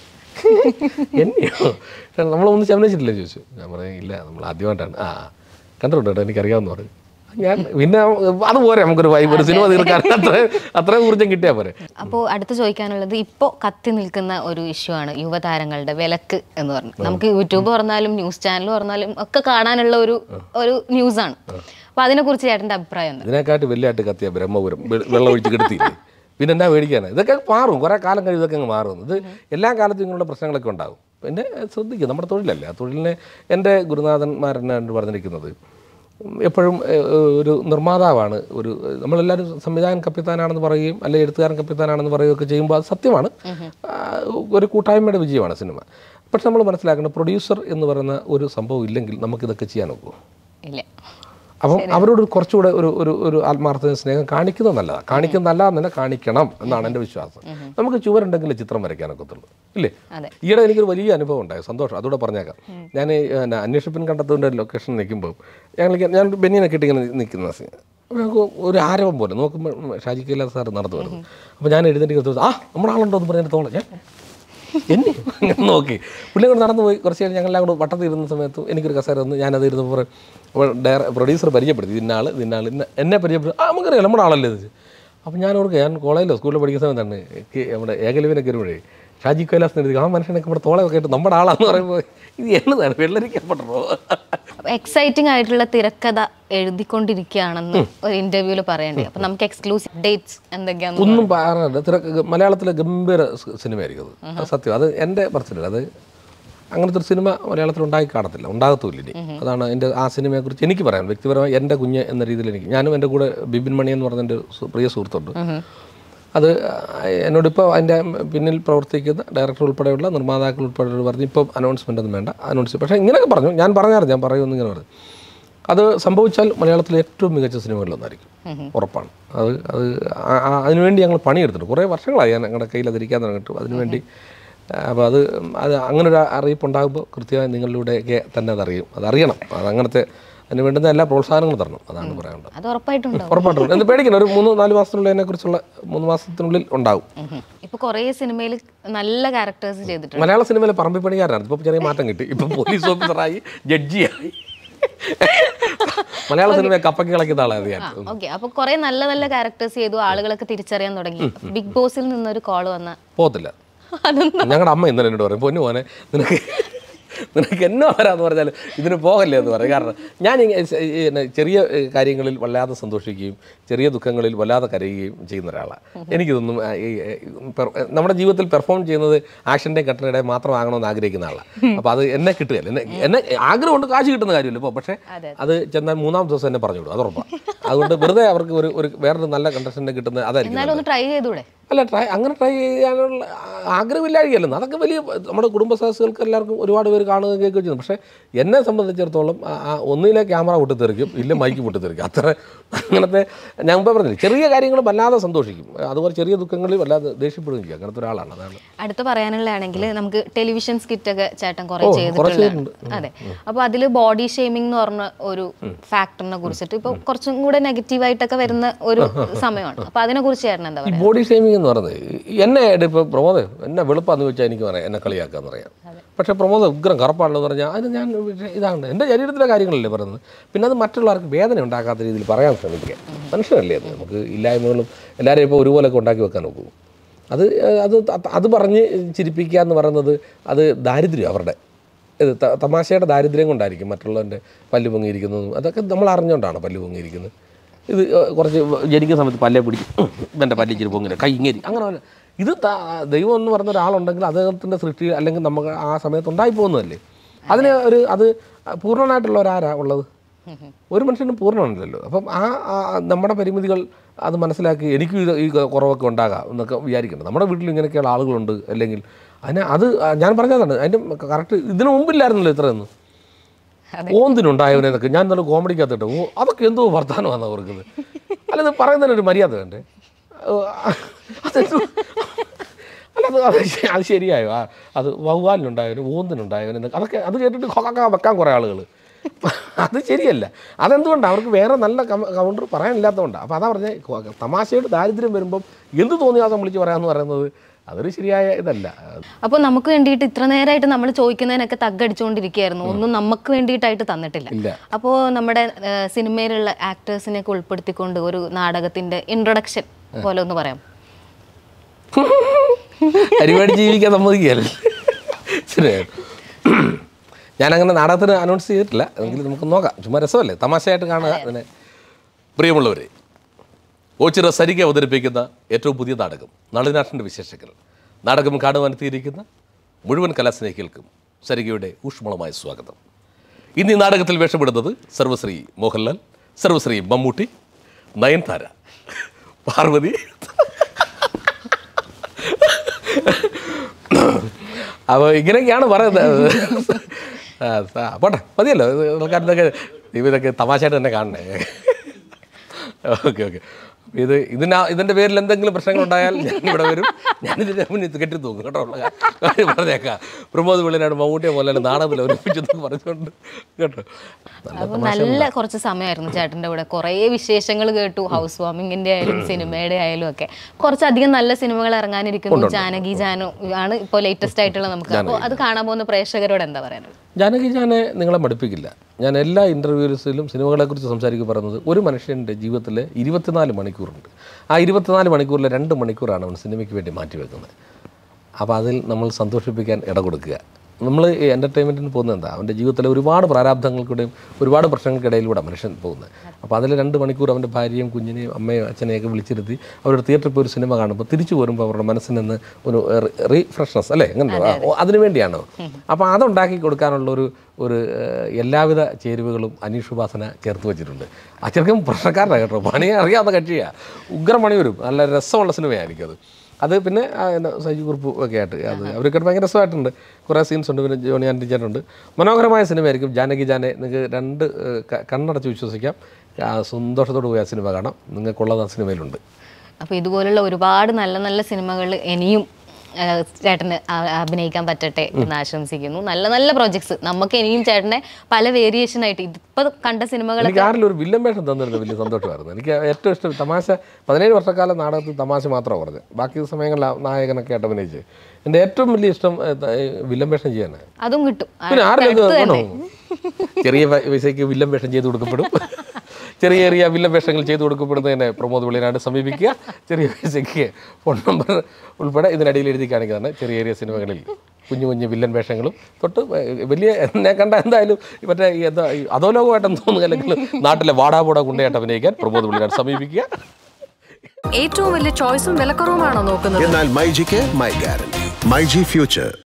എന്നെയോ നമ്മളൊന്നും ചമനിച്ചിട്ടില്ല ചോദിച്ചു ഞാൻ പറയും ഇല്ല നമ്മൾ ആദ്യമായിട്ടാണ് ആ കണ്ടിട്ടുണ്ട് കേട്ടോ എനിക്കറിയാമെന്ന് പറഞ്ഞു ഞാൻ പിന്നെ അത് പോരെ നമുക്കൊരു വൈബ് ഒരു സിനിമ തീർക്കാൻ അത്ര അത്രയും ഊർജ്ജം കിട്ടിയാൽ പോരെ അപ്പോൾ അടുത്ത് ചോദിക്കാനുള്ളത് ഇപ്പോൾ കത്തി നിൽക്കുന്ന ഒരു ഇഷ്യൂ ആണ് യുവതാരങ്ങളുടെ വിലക്ക് എന്ന് പറഞ്ഞു നമുക്ക് യൂട്യൂബ് തുറന്നാലും ന്യൂസ് ചാനൽ തുറന്നാലും ഒക്കെ കാണാനുള്ള ഒരു ഒരു ന്യൂസാണ് അപ്പോൾ അതിനെക്കുറിച്ച് ചേട്ടൻ്റെ അഭിപ്രായം എന്താ ഇതിനെക്കാട്ടി വലിയായിട്ട് കത്തിയ ബ്രഹ്മപുരം വെ- വെള്ളം ഒഴിച്ച് കെടുത്തിയില്ലേ പിന്നെ എന്നാ പേടിക്കാണ് ഇതൊക്കെ മാറും കുറേ കാലം കഴിയും ഇതൊക്കെ അങ്ങ് മാറും ഇത് എല്ലാ കാലത്തും ഇങ്ങനെയുള്ള പ്രശ്നങ്ങളൊക്കെ ഉണ്ടാകും പിന്നെ ശ്രദ്ധിക്കുക നമ്മുടെ തൊഴിലല്ലേ ആ തൊഴിലിനെ എൻ്റെ ഗുരുനാഥന്മാരെന്നാണ് പറഞ്ഞിരിക്കുന്നത് എപ്പോഴും ഏഹ്, ഒരു നിർമ്മാതാവാണ് ഒരു നമ്മളെല്ലാവരും സംവിധായകൻ കപ്പിത്താനാണെന്ന് പറയുകയും അല്ലെങ്കിൽ എഴുത്തുകാരൻ കപ്പിത്താനാണെന്ന് പറയുകയൊക്കെ ചെയ്യുമ്പോൾ അത് സത്യമാണ് ആ, ഒരു കൂട്ടായ്മയുടെ വിജയമാണ് സിനിമ പക്ഷെ നമ്മൾ മനസ്സിലാക്കേണ്ടത് പ്രൊഡ്യൂസർ എന്ന് പറയുന്ന ഒരു സംഭവം ഇല്ലെങ്കിൽ നമുക്കിതൊക്കെ ചെയ്യാൻ ഒക്കുമോ ഇല്ല അപ്പം അവരോട് കുറച്ചുകൂടെ ഒരു ഒരു ഒരു ആത്മാർത്ഥത സ്നേഹം കാണിക്കുന്നത് നല്ലതാണ് കാണിക്കുന്നത് നല്ലതെന്നല്ല കാണിക്കണം എന്നാണ് എൻ്റെ വിശ്വാസം നമുക്ക് ചുവരുണ്ടെങ്കിലേ ചിത്രം വരയ്ക്കാനൊക്കത്തുള്ളൂ ഇല്ലേ അതെ. ഈയിടെ എനിക്കൊരു വലിയ അനുഭവം ഉണ്ടായി സന്തോഷം അതോടെ പറഞ്ഞേക്കാം ഞാൻ ഈ, പിന്നെ അന്വേഷിപ്പിൻ കണ്ടെത്തുന്ന ലൊക്കേഷൻ നിൽക്കുമ്പോൾ ഞങ്ങൾ ഞാൻ ബെന്നിനെ കിട്ടി ഇങ്ങനെ നിൽക്കുന്ന scene. അപ്പോൾ ഞങ്ങൾക്ക് ഒരു ആരവം പോലെ നോക്കുമ്പോൾ ഷാജി കൈലാസ് സാർ നടന്നു വരുന്നത് അപ്പോൾ ഞാൻ എഴുന്നേറ്റ് ആ നമ്മുടെ ആളുണ്ടോ എന്ന് പറഞ്ഞിട്ട് തോന്നണം ഞാൻ എന്നെ അങ്ങനെ നോക്കി പുള്ളി കൂടെ നടന്നു പോയി കുറച്ച് കഴിഞ്ഞ് ഞങ്ങളെല്ലാം കൂടെ വട്ടത്തിൽ ഇരുന്ന സമയത്ത് എനിക്കൊരു കസേര വന്ന് ഞാനത് ഇരുന്നപ്പോൾ അപ്പോൾ ഡയറ പ്രൊഡ്യൂസർ പരിചയപ്പെടുത്തി ഇന്നാൾ ഇന്നാൾ ഇന്ന എന്നെ പരിചയപ്പെടുത്തി ആ നമുക്കറിയാം നമ്മുടെ ആളല്ലേ ഇത് അപ്പോൾ ഞാൻ ഓർക്കുക ഞാൻ കോളേജിലോ സ്കൂളിൽ പഠിക്കുന്ന സമയത്താണ് കെ- നമ്മുടെ ഏകലവിനൊക്കെ വരുമ്പോഴേ ഷാജി കൈലാസ് എഴുതി ആ മനുഷ്യനൊക്കെ ഇവിടെ തോളൊക്കെ ആയിട്ട് നമ്മുടെ ആളാന്ന് പറയുമ്പോൾ ഇത് എന്നതാണ് വെള്ളരിക്കപ്പെട്ടോ അപ്പോൾ എക്സൈറ്റിംഗ് ആയിട്ടുള്ള തിരക്കഥ എഴുതിക്കൊണ്ടിരിക്കുകയാണെന്ന് ഒരു ഇന്റർവ്യൂവിൽ പറയണ്ടേ അപ്പൊ നമുക്ക് എക്സ്ക്ലൂസീവ് ഡേറ്റ്സ് എന്തൊക്കെയാന്ന് ഒന്നും പറയാനില്ല തിരക്ക് മലയാളത്തിലെ ഗംഭീര സ് സിനിമയായിരിക്കും അത് അത് സത്യം അത് എൻ്റെ പറച്ചില്ല അത് അങ്ങനത്തെ ഒരു സിനിമ മലയാളത്തിൽ ഉണ്ടായി കാണത്തില്ല ഉണ്ടാകത്തുമില്ല ഇനി അതാണ് എൻ്റെ ആ സിനിമയെക്കുറിച്ച് എനിക്ക് പറയാൻ വ്യക്തിപരമായി എൻ്റെ കുഞ്ഞ് എന്ന രീതിയിൽ എനിക്ക് ഞാനും എൻ്റെ കൂടെ ബിബിൻ മണി എന്ന് പറഞ്ഞ എൻ്റെ സു- പ്രിയ സുഹൃത്തുണ്ട് അത് എന്നോടിപ്പോൾ അതിൻ്റെ പിന്നിൽ പ്രവർത്തിക്കുന്ന ഡയറക്ടർ ഉൾപ്പെടെയുള്ള നിർമ്മാതാക്കൾ ഉൾപ്പെടെ പറഞ്ഞ് ഇപ്പോൾ അനൗൺസ്മെൻ്റ് ഒന്നും വേണ്ട അനൗൺസ് പക്ഷേ ഇങ്ങനെയൊക്കെ പറഞ്ഞു ഞാൻ പറഞ്ഞായിരുന്നു ഞാൻ പറയുമെന്ന് ഇങ്ങനെ പറഞ്ഞു അത് സംഭവിച്ചാൽ മലയാളത്തിലെ ഏറ്റവും മികച്ച സിനിമകളിലൊന്നായിരിക്കും ഉറപ്പാണ് അത് അത് ആ- ആ- അതിനുവേണ്ടി ഞങ്ങൾ പണിയെടുത്തിട്ടുണ്ട് കുറേ വർഷങ്ങളായി ഞാൻ ഞങ്ങളുടെ കയ്യിൽ അതിരിക്കാൻ തുടങ്ങിയിട്ട് അതിനുവേണ്ടി അപ്പോൾ അത് അത് അങ്ങനെ ഒരു അറിയിപ്പ് ഉണ്ടാകുമ്പോൾ കൃത്യമായി നിങ്ങളിലൂടെയൊക്കെ തന്നെ അതറിയും അതറിയണം അത് അങ്ങനത്തെ അതിന് വേണ്ടുന്ന എല്ലാ പ്രോത്സാഹനങ്ങളും തരണം അതാണ് പറയാനുള്ളത് അത് ഉറപ്പായിട്ടുണ്ടാവും ഉറപ്പായിട്ടും എന്ത് പേടിക്കണം ഒരു മൂന്ന് നാല് മാസത്തിനുള്ളിൽ അതിനെക്കുറിച്ചുള്ള മൂന്ന് മാസത്തിനുള്ളിൽ ഉണ്ടാവും ഉം. ഇപ്പൊ കുറേ സിനിമയിൽ നല്ല ക്യാരക്ടേഴ്സ് ചെയ്തിട്ടുണ്ട് മലയാള സിനിമയിലെ പറമ്പി പണിക്കാരനാണ് ഇപ്പോൾ ചെറിയ മാറ്റം കിട്ടി ഇപ്പം പോലീസ് ഓഫീസറായി ജഡ്ജിയായി മലയാള സിനിമയെ കപ്പയ്ക്ക് കളിക്കുന്ന ആളാണ് ഞാൻ ഓക്കെ അപ്പൊ കുറെ നല്ല നല്ല ക്യാരക്ടേഴ്സ് ചെയ്തു ആളുകളൊക്കെ തിരിച്ചറിയാൻ തുടങ്ങി ബിഗ് ബോസിൽ നിന്നൊരു കോൾ വന്ന പോകത്തില്ല അതെന്താ ഞങ്ങളുടെ അമ്മ ഇന്നലെ എന്നോട് പറയും പൊന്നു മോനെ നിനക്ക് നിനക്ക് എന്നോ വരാന്ന് പറഞ്ഞാൽ ഇതിന് പോകല്ലേ എന്ന് പറയും കാരണം ഞാൻ ഇങ്ങ- ഈ- ഈ പിന്നെ ചെറിയ ഏഹ്, കാര്യങ്ങളിൽ വല്ലാതെ സന്തോഷിക്കുകയും ചെറിയ ദുഃഖങ്ങളിൽ വല്ലാതെ കരയുകയും ചെയ്യുന്ന ഒരാളാണ് എനിക്കിതൊന്നും ആ, ഈ, ഏഹ്, പെർ- നമ്മുടെ ജീവിതത്തിൽ പെർഫോം ചെയ്യുന്നത് ആക്ഷൻ്റെയും കട്ടണയുടെ മാത്രം ആകണമെന്ന് ആഗ്രഹിക്കുന്ന ആളാണ് അപ്പോൾ അത് എന്നെ കിട്ടുകയല്ല എന്നെ എന്നെ ആഗ്രഹമുണ്ട് കാശ് കിട്ടുന്ന കാര്യമില്ല ഇപ്പോൾ പക്ഷേ അത് ചെന്നാൽ മൂന്നാം ദിവസം എന്നെ പറഞ്ഞു വിടും അത് ഉറപ്പാണ് അതുകൊണ്ട് വെറുതെ അവർക്ക് ഒരു ഒരു വേറൊരു നല്ല കണ്ടസ്റ്റൻ്റ് കിട്ടുന്നത് അതായിരിക്കും എന്നാലും ഒന്ന് ട്രൈ ചെയ്തൂടെ അല്ല ട്രൈ അങ്ങനെ ട്രൈ ചെയ്യാനുള്ള ആഗ്രഹമില്ലായിരിക്കല്ലോ അതൊക്കെ വലിയ നമ്മുടെ കുടുംബ സദസ്സുകൾക്ക് എല്ലാവർക്കും ഒരുപാട് പേര് കാണുകയും കേൾക്കുകയും ചെയ്യുന്നു പക്ഷേ എന്നെ സംബന്ധിച്ചിടത്തോളം ആ- ആ ഒന്നിലെ ക്യാമറ പൊട്ടിത്തെറിക്കും ഇല്ല മൈക്ക് പൊട്ടിത്തെറിക്കും അത്ര അങ്ങനത്തെ ഞാൻ മുമ്പേ പറഞ്ഞില്ല ചെറിയ കാര്യങ്ങൾ വല്ലാതെ സന്തോഷിക്കും അതുപോലെ ചെറിയ ദുഃഖങ്ങളിൽ വല്ലാതെ ദേഷ്യപ്പെടുകയും ചെയ്യും അങ്ങനത്തെ ഒരാളാണ് അതാണ് അടുത്ത് പറയാനുള്ളതാണെങ്കിൽ നമുക്ക് ടെലിവിഷൻ സ്കിറ്റ് ഒക്കെ ചേട്ടൻ കുറെ കുറച്ച് ചെയ്തിട്ടുണ്ട് അതെ അപ്പൊ അതില് ബോഡി ഷെയ്മിംഗ് എന്ന് പറഞ്ഞ ഒരു ഫാക്ടറിനെ കുറിച്ചിട്ട് ഇപ്പൊ കുറച്ചും കൂടെ നെഗറ്റീവ് ആയിട്ടൊക്കെ വരുന്ന ഒരു സമയമാണ് അപ്പൊ അതിനെ കുറിച്ച് ചേട്ടൻ എന്താ ഈ പറയാ ബോഡി ഷേമിംഗ് എന്ന് പറയുന്നത് ഈ എന്നെ ഇപ്പോൾ പ്രമോദ് എന്നെ വെളുപ്പാന്ന് വെച്ചാൽ എനിക്ക് പറയാം എന്നെ കളിയാക്കാന്ന് പറയാം പക്ഷേ പ്രമോദ് ഉഗ്രം കറുപ്പാണെന്ന് പറഞ്ഞാൽ അതിന് ഞാൻ ഇതാണ് എൻ്റെ ശരീരത്തിലെ കാര്യങ്ങളല്ലേ പറയുന്നത് പിന്നെ അത് മറ്റുള്ളവർക്ക് വേദന ഉണ്ടാക്കാത്ത രീതിയിൽ പറയാൻ ശ്രമിക്കുക മനുഷ്യനല്ലേ അത് നമുക്ക് ഇല്ലായ്മകളും എല്ലാവരെയും ഇപ്പോൾ ഒരുപോലെയൊക്കെ ഉണ്ടാക്കി വെക്കാൻ നോക്കും അത് ഏഹ്, അത് ത- അത് പറഞ്ഞ് ചിരിപ്പിക്കുക എന്ന് പറയുന്നത് അത് ദാരിദ്ര്യം അവരുടെ ഇത് ത- തമാശയുടെ ദാരിദ്ര്യം കൊണ്ടായിരിക്കും മറ്റുള്ളവൻ്റെ പല്ല് പൊങ്ങിയിരിക്കുന്നതും അതൊക്കെ നമ്മൾ അറിഞ്ഞുകൊണ്ടാണ് പല്ല് പൊങ്ങിയിരിക്കുന്നത് ഇത് ഏഹ്, കുറച്ച് ജനിക്കുന്ന സമയത്ത് പല്ലേ പിടിക്കും എൻ്റെ പല്ല് ഇച്ചിരി പൊങ്ങില്ല കൈ ഇങ്ങനെ അങ്ങനെ വല്ല- ഇത് ത- ദൈവം എന്ന് പറഞ്ഞ ഒരാളുണ്ടെങ്കിൽ അദ്ദേഹത്തിൻ്റെ സൃഷ്ടി അല്ലെങ്കിൽ നമുക്ക് ആ സമയത്ത് ഉണ്ടായി പോകുന്നതല്ലേ അതിന് ഒരു അത് പൂർണ്ണനായിട്ടുള്ള ഒരാരാ ഉള്ളത് ഒരു മനുഷ്യനും പൂർണ്ണമല്ലല്ലോ അപ്പം ആ ആ നമ്മുടെ പരിമിതികൾ അത് മനസ്സിലാക്കി എനിക്ക് ഇത് ഈ കുറവൊക്കെ ഉണ്ടാകാം എന്നൊക്കെ വിചാരിക്കണം നമ്മുടെ വീട്ടിൽ ഇങ്ങനെയൊക്കെയുള്ള ആളുകളുണ്ട് അല്ലെങ്കിൽ അതിന് അത് ഞാൻ പറഞ്ഞതാണ് അതിൻ്റെ കറക്റ്റ് ഇതിനു മുമ്പില്ലായിരുന്നല്ലോ ഇത്രയൊന്നും ഓന്തിനുണ്ടായവനെ എന്നൊക്കെ ഞാൻ നല്ല കോമഡിക്കകത്തിട്ട് ഓ അതൊക്കെ എന്തോ വർത്തമാനമാണ് അവർക്കത് അല്ല ഇത് പറയുന്നതിനൊരു മര്യാദ വേണ്ടേ ഓ, അതെന്തോ അല്ല അത് അത് ശ- അത് ശരിയായോ ആ അത് വവ്വാലിനുണ്ടായവന് ഓന്തിനുണ്ടായവന് എന്നൊക്കെ അതൊക്കെ അത് കേട്ടിട്ട് കൊക്കാൻ വെക്കാൻ കുറേ ആളുകൾ അത് ശരിയല്ല അതെന്തുകൊണ്ടാണ് അവർക്ക് വേറെ നല്ല കൗണ്ടർ പറയാനില്ലാത്തതുകൊണ്ടാണ് അപ്പോൾ അതാ പറഞ്ഞ തമാശയുടെ ദാരിദ്ര്യം വരുമ്പം എന്ത് തോന്നിയാസം വിളിച്ച് പറയാമെന്ന് പറയുന്നത് അതൊരു ശരിയായ ഇതല്ല അപ്പൊ നമുക്ക് വേണ്ടിയിട്ട് ഇത്ര നേരമായിട്ട് നമ്മൾ ചോദിക്കുന്നതിനൊക്കെ തగ్గടിച്ചുകൊണ്ടിരിക്കുകയായിരുന്നു ഒന്നും നമുക്ക് വേണ്ടിയിട്ടായിട്ട് തന്നിട്ടില്ല ഇല്ല അപ്പോൾ നമ്മുടെ ഏഹ്, സിനിമയിലുള്ള ആക്ടേഴ്സിനെയൊക്കെ ഉൾപ്പെടുത്തിക്കൊണ്ട് ഒരു നാടകത്തിന്റെ ഇൻട്രൊഡക്ഷൻ പോലെ ഒന്ന് പറയാം പരിപാടി ജീവിക്കാൻ സമ്മതിക്കുകയല്ലേ ശരിയാണ് ഞാനങ്ങനെ നാടകത്തിന് അനൗൺസ് ചെയ്തിട്ടില്ല എങ്കിലും നമുക്ക് നോക്കാം ചുമ്മാ രസമല്ലേ തമാശയായിട്ട് കാണുക അതിനെ പ്രിയമുള്ളവരെ ഓച്ചിറ സരിക അവതരിപ്പിക്കുന്ന ഏറ്റവും പുതിയ നാടകം നളിനാട്ടൻ്റെ വിശേഷങ്ങൾ നാടകം കാണുവാൻ എത്തിയിരിക്കുന്ന മുഴുവൻ കലാസ്നേഹികൾക്കും സരികയുടെ ഊഷ്മളമായ സ്വാഗതം ഇന്ന് ഈ നാടകത്തിൽ വേഷപ്പെടുന്നത് സർവശ്രീ മോഹൻലാൽ സർവശ്രീ മമ്മൂട്ടി നയൻതാര പാർവതി അപ്പോൾ ഇങ്ങനെയൊക്കെയാണ് പറയുന്നത് ആ, ആ, പോട്ടെ മതിയല്ലോ ഇത് ആൾക്കാർ ഇതൊക്കെ ഇതൊക്കെ തമാശയായിട്ട് തന്നെ കാണണേ ഓക്കെ ഓക്കെ ഇത് ഇതിനാ ഇതിൻ്റെ പേരിൽ എന്തെങ്കിലും പ്രശ്നങ്ങൾ ഉണ്ടായാൽ ഞാൻ ഇവിടെ വരും ഞാനിതിൻ്റെ മുന്നിൽ ഇത് കെട്ടി തൂക്കും കേട്ടോ ഉള്ള കാര്യം പറഞ്ഞേക്കാം പ്രമോദ് പിള്ളേനാണ് മമ്മൂട്ടിയെ പോലെ നാടകത്തിൽ ഒരുമിച്ചെന്ന് പറഞ്ഞുകൊണ്ട് കേട്ടോ നല്ല അപ്പൊ നല്ല കുറച്ച് സമയമായിരുന്നു ചേട്ടന്റെ കൂടെ കുറേ വിശേഷങ്ങൾ കേട്ടു ഹൗസ് വാമിങ്ങിന്റെ ആയാലും സിനിമയുടെ ആയാലും ഒക്കെ കുറച്ചധികം നല്ല സിനിമകൾ ഇറങ്ങാനിരിക്കുന്നു ജാനകി ജാനു ആണ് ഇപ്പോൾ ലേറ്റസ്റ്റ് ആയിട്ടുള്ള നമുക്ക് അപ്പോൾ അത് കാണാൻ പോകുന്ന പ്രേക്ഷകരോട് എന്താ പറയാനുള്ളത് ജാനകി ജാനെ നിങ്ങളെ മടുപ്പിക്കില്ല ഞാൻ എല്ലാ ഇൻ്റർവ്യൂസിലും സിനിമകളെക്കുറിച്ച് സംസാരിക്കുക പറയുന്നത് ഒരു മനുഷ്യൻ്റെ ജീവിതത്തിൽ ഇരുപത്തിനാല് മണിക്കൂറുണ്ട് ആ ഇരുപത്തിനാല് മണിക്കൂറിൽ രണ്ട് മണിക്കൂറാണ് അവൻ സിനിമയ്ക്ക് വേണ്ടി മാറ്റിവെക്കുന്നത് അപ്പോൾ അതിൽ നമ്മൾ സന്തോഷിപ്പിക്കാൻ ഇട കൊടുക്കുക നമ്മൾ ഈ എൻ്റർടൈൻമെൻറ്റിന് പോകുന്നത് എന്താ അവൻ്റെ ജീവിതത്തിലെ ഒരുപാട് പ്രാരാബ്ധങ്ങൾക്കൂടെയും ഒരുപാട് പ്രശ്നങ്ങൾക്കിടയിലൂടെ മനുഷ്യൻ പോകുന്നത് അപ്പോൾ അതിൽ രണ്ട് മണിക്കൂർ അവൻ്റെ ഭാര്യയും കുഞ്ഞിനെയും അമ്മയും അച്ഛനെയൊക്കെ വിളിച്ചിരുത്തി അവരുടെ തിയേറ്ററിൽ പോയി ഒരു സിനിമ കാണുമ്പോൾ തിരിച്ചു വരുമ്പോൾ അവരുടെ മനസ്സിൽ നിന്ന് ഒരു റീഫ്രഷ്നസ് അല്ലേ അങ്ങനെ അതിനു വേണ്ടിയാണ് അപ്പോൾ അതുണ്ടാക്കി കൊടുക്കാനുള്ള ഒരു ഒരു ഏഹ്, എല്ലാവിധ ചേരുവകളും അനീഷ് ഉപാസന ചേർത്ത് വെച്ചിട്ടുണ്ട് ആ ചെറുക്കൻ പ്രശ്നക്കാരനാണ് കേട്ടോ പണി അറിയാവുന്ന കക്ഷിയാണ് ഉഗ്രം പണി വരും നല്ല രസമുള്ള സിനിമയായിരിക്കും അത് അത് പിന്നെ ആ, എന്നാ, സജി കുറുപ്പ് ഒക്കെ ആയിട്ട് അത് അവരൊക്കെ ഭയങ്കര രസമായിട്ടുണ്ട് കുറേ സീൻസ് ഉണ്ട് പിന്നെ ജോണി ആൻറ്റി ചേട്ടനുണ്ട് മനോഹരമായ സിനിമയായിരിക്കും ജാനകി ജാനെ നിങ്ങൾക്ക് രണ്ട് ഏഹ്, ക- കണ്ണടച്ച് വിശ്വസിക്കാം ആ, സന്തോഷത്തോട് പോയി ആ സിനിമ കാണാം നിങ്ങൾക്കുള്ളത് ആ സിനിമയിലുണ്ട് അപ്പോൾ ഇതുപോലുള്ള ഒരുപാട് നല്ല നല്ല സിനിമകൾ ഇനിയും ആ, ചേട്ടന് ആ- അഭിനയിക്കാൻ പറ്റട്ടെ എന്ന് ആശംസിക്കുന്നു നല്ല നല്ല പ്രോജക്ട്സ് നമുക്ക് ഇനിയും ചേട്ടനെ പല വേരിയേഷൻ ആയിട്ട് ഇതിപ്പോ കണ്ട സിനിമകൾ എനിക്ക് ആരിലും ഒരു വില്ലൻ വേഷം തന്നിരുന്നത് വലിയ സന്തോഷമായിരുന്നു എനിക്ക് ഏറ്റവും ഇഷ്ടം തമാശ പതിനേഴ് വർഷക്കാലം നാടകത്തിൽ തമാശ മാത്രമാണ് പറഞ്ഞത് ബാക്കി സമയങ്ങളിൽ ആ നായകനൊക്കെ ആയിട്ട് അഭിനയിച്ച് എൻ്റെ ഏറ്റവും വലിയ ഇഷ്ടം ഏ, ത- ഈ വില്ലൻ വേഷം ചെയ്യാനാണ് അതും കിട്ടും ആ, പിന്നെ ആരിലും അടുത്ത് തന്നെ. ചെറിയ പ- പൈസയ്ക്ക് വില്ലൻ വേഷം ചെയ്ത് കൊടുക്കപ്പെടും ചെറിയ ചെറിയ വില്ലൻ വേഷങ്ങൾ ചെയ്തു കൊടുക്കപ്പെടുന്നതിനെ പ്രമോദ് വിളിയനാട് സമീപിക്കുക ചെറിയ പൈസയ്ക്ക് ഫോൺ നമ്പർ ഉൾപ്പെടെ ഇതിനടിയിൽ എഴുതി കാണിക്കുന്നതാണ് ചെറിയ ചെറിയ സിനിമകളിൽ കുഞ്ഞു കുഞ്ഞു വില്ലൻ വേഷങ്ങളും തൊട്ട് വലിയ എന്നെ കണ്ട എന്തായാലും ഈ മറ്റേ ഈ എന്താ ഈ അധോലോകമായിട്ടെന്ന് തോന്നുക അല്ലെങ്കിൽ നാട്ടിലെ വാടാപോട ഗുണ്ടയായിട്ട് അഭിനയിക്കാൻ പ്രമോദ് വിളിയനാട് സമീപിക്കുക ഏറ്റവും വലിയ ചോയ്സും വിലക്കുറവുമാണോ നോക്കുന്നത് എന്നാൽ മൈജിക്ക് മൈ ഗ്യാരണ്ടി മൈജി ഫ്യൂച്ചർ